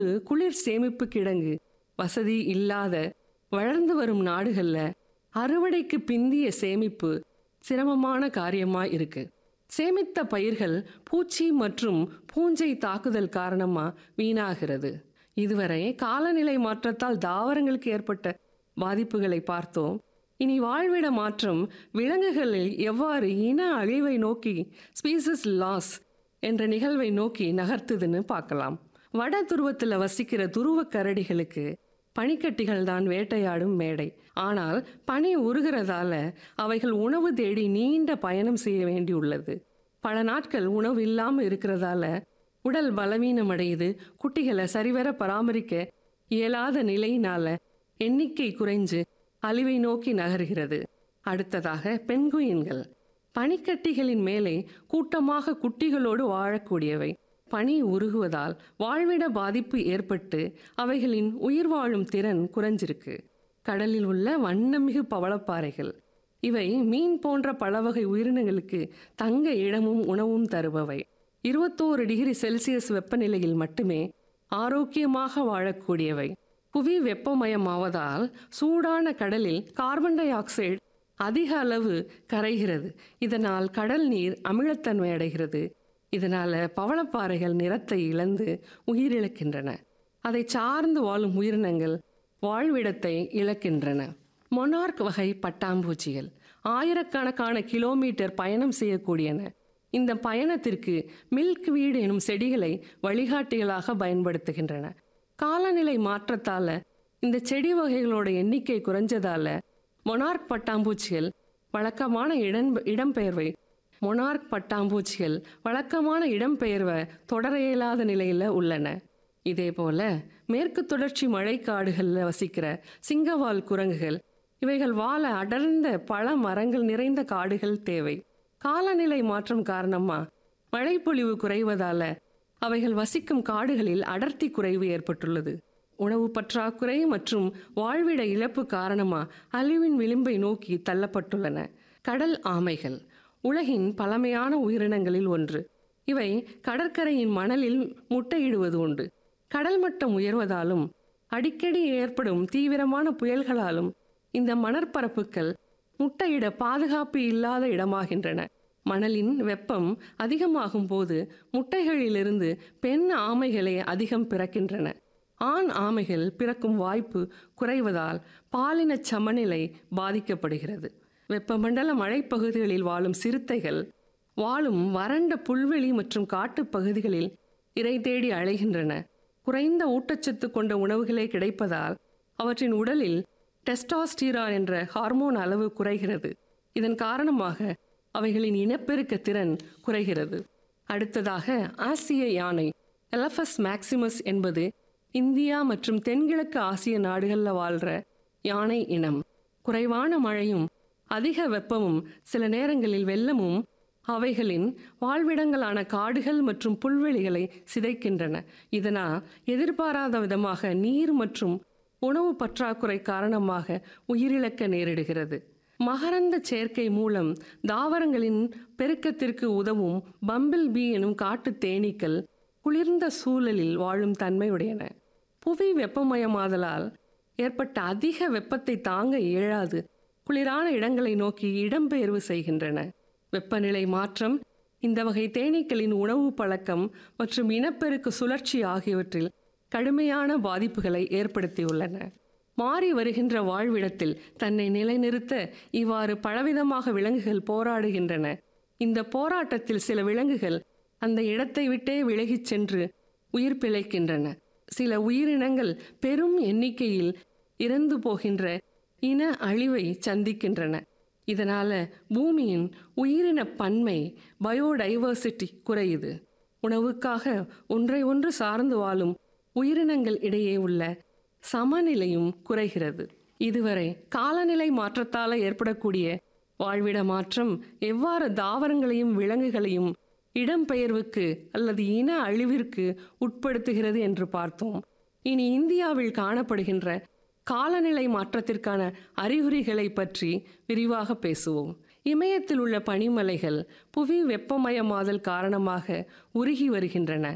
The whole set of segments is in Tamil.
குளிர் சேமிப்பு கிடங்கு வசதி இல்லாத வளர்ந்து வரும் நாடுகள்ல அறுவடைக்கு பிந்திய சேமிப்பு சிரமமான காரியமா இருக்கு சேமித்த பயிர்கள் பூச்சி மற்றும் பூஞ்சை தாக்குதல் காரணமா வீணாகிறது இதுவரை காலநிலை மாற்றத்தால் தாவரங்களுக்கு ஏற்பட்ட பாதிப்புகளை பார்த்தோம் இனி வாழ்விட மாற்றம் விலங்குகளில் எவ்வாறு இன அழிவை நோக்கி ஸ்பீசஸ் லாஸ் என்ற நிகழ்வை நோக்கி நகர்த்துதுன்னு பார்க்கலாம் வட துருவத்தில் வசிக்கிற துருவக் கரடிகளுக்கு பனிக்கட்டிகள் தான் வேட்டையாடும் மேடை ஆனால் பனி உருகிறதால அவைகள் உணவு தேடி நீண்ட பயணம் செய்ய வேண்டியுள்ளது பல நாட்கள் உணவு இல்லாமல் இருக்கிறதால உடல் பலவீனம் அடையுது குட்டிகளை சரிவர பராமரிக்க இயலாத நிலையினால எண்ணிக்கை குறைஞ்சு அழிவை நோக்கி நகர்கிறது அடுத்ததாக பெண்குயின்கள் பனிக்கட்டிகளின் மேலே கூட்டமாக குட்டிகளோடு வாழக்கூடியவை பனி உருகுவதால் வாழ்விட பாதிப்பு ஏற்பட்டு அவைகளின் உயிர் வாழும் திறன் குறைஞ்சிருக்கு கடலில் உள்ள வண்ணமிகு பவளப்பாறைகள் இவை மீன் போன்ற பல வகை உயிரினங்களுக்கு தங்க இடமும் உணவும் தருபவை இருபத்தோரு டிகிரி செல்சியஸ் வெப்பநிலையில் மட்டுமே ஆரோக்கியமாக வாழக்கூடியவை புவி வெப்பமயமாவதால் சூடான கடலில் கார்பன் டை ஆக்சைடு அதிக அளவு கரைகிறது இதனால் கடல் நீர் அமிலத்தன்மை அடைகிறது இதனால பவளப்பாறைகள் நிறத்தை இழந்து உயிரிழக்கின்றன அதை சார்ந்து வாழும் உயிரினங்கள் வாழ்விடத்தை இழக்கின்றன மொனார்க் வகை பட்டாம்பூச்சிகள் ஆயிரக்கணக்கான கிலோமீட்டர் பயணம் செய்யக்கூடியன இந்த பயணத்திற்கு மில்க் வீடு எனும் செடிகளை வழிகாட்டிகளாக பயன்படுத்துகின்றன காலநிலை மாற்றத்தால இந்த செடி வகைகளோட எண்ணிக்கை குறைஞ்சதால மொனார்க் பட்டாம்பூச்சிகள் வழக்கமான இடம் இடம்பெயர்வை மொனார்க் பட்டாம்பூச்சிகள் வழக்கமான இடம்பெயர்வை தொடர இயலாத நிலையில் உள்ளன இதேபோல மேற்கு தொடர்ச்சி மழைக்காடுகளில் வசிக்கிற சிங்கவால் குரங்குகள் இவைகள் வாழ அடர்ந்த பல மரங்கள் நிறைந்த காடுகள் தேவை காலநிலை மாற்றம் காரணமா மழைப்பொழிவு குறைவதால அவைகள் வசிக்கும் காடுகளில் அடர்த்தி குறைவு ஏற்பட்டுள்ளது உணவு பற்றாக்குறை மற்றும் வாழ்விட இழப்பு காரணமா அழிவின் விளிம்பை நோக்கி தள்ளப்பட்டுள்ளன கடல் ஆமைகள் உலகின் பழமையான உயிரினங்களில் ஒன்று இவை கடற்கரையின் மணலில் முட்டையிடுவது உண்டு கடல் மட்டம் உயர்வதாலும் அடிக்கடி ஏற்படும் தீவிரமான புயல்களாலும் இந்த மணற்பரப்புகள் முட்டையிட பாதுகாப்பு இல்லாத இடமாகின்றன மணலின் வெப்பம் அதிகமாகும் போது முட்டைகளிலிருந்து பெண் ஆமைகளே அதிகம் பிறக்கின்றன ஆண் ஆமைகள் பிறக்கும் வாய்ப்பு குறைவதால் பாலின சமநிலை பாதிக்கப்படுகிறது வெப்பமண்டல மழைப்பகுதிகளில் வாழும் சிறுத்தைகள் வாழும் வறண்ட புல்வெளி மற்றும் காட்டுப் பகுதிகளில் இறை தேடி அலைகின்றன குறைந்த ஊட்டச்சத்து கொண்ட உணவுகளே கிடைப்பதால் அவற்றின் உடலில் டெஸ்டாஸ்டீரான் என்ற ஹார்மோன் அளவு குறைகிறது இதன் காரணமாக அவைகளின் இனப்பெருக்க திறன் குறைகிறது அடுத்ததாக ஆசிய யானை எலஃபஸ் மேக்சிமஸ் என்பது இந்தியா மற்றும் தென்கிழக்கு ஆசிய நாடுகளில் வாழ்கிற யானை இனம் குறைவான மழையும் அதிக வெப்பமும் சில நேரங்களில் வெள்ளமும் அவைகளின் வாழ்விடங்களான காடுகள் மற்றும் புல்வெளிகளை சிதைக்கின்றன இதனால் எதிர்பாராத விதமாக நீர் மற்றும் உணவு பற்றாக்குறை காரணமாக உயிரிழக்க நேரிடுகிறது மகரந்த சேர்க்கை மூலம் தாவரங்களின் பெருக்கத்திற்கு உதவும் பம்பிள் பீ எனும் காட்டு தேனீக்கள் குளிர்ந்த சூழலில் வாழும் தன்மையுடையன புவி வெப்பமயமாதலால் ஏற்பட்ட அதிக வெப்பத்தை தாங்க இயலாது குளிரான இடங்களை நோக்கி இடம்பெயர்வு செய்கின்றன வெப்பநிலை மாற்றம் இந்த வகை தேனீக்களின் உணவு பழக்கம் மற்றும் இனப்பெருக்க சுழற்சி ஆகியவற்றில் கடுமையான பாதிப்புகளை ஏற்படுத்தியுள்ளன மாறி வருகின்ற வாழ்விடத்தில் தன்னை நிலைநிறுத்த இவ்வாறு பலவிதமாக விலங்குகள் போராடுகின்றன இந்த போராட்டத்தில் சில விலங்குகள் அந்த இடத்தை விட்டே விலகிச் சென்று உயிர் பிழைக்கின்றன சில உயிரினங்கள் பெரும் எண்ணிக்கையில் இறந்து போகின்ற இன அழிவை சந்திக்கின்றன இதனால பூமியின் உயிரின பன்மை பயோடைவர்சிட்டி குறையுது உணவுக்காக ஒன்றை ஒன்று சார்ந்து வாழும் உயிரினங்கள் இடையே உள்ள சமநிலையும் குறைகிறது இதுவரை காலநிலை மாற்றத்தால் ஏற்படக்கூடிய வாழ்விட மாற்றம் எவ்வாறு தாவரங்களையும் விலங்குகளையும் இடம்பெயர்வுக்கு அல்லது இன அழிவிற்கு உட்படுத்துகிறது என்று பார்த்தோம் இனி இந்தியாவில் காணப்படுகின்ற காலநிலை மாற்றத்திற்கான அறிகுறிகளை பற்றி விரிவாக பேசுவோம் இமயத்தில் உள்ள பனிமலைகள் புவி வெப்பமயமாதல் காரணமாக உருகி வருகின்றன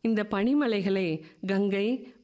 இந்த பனிமலைகளை கங்கை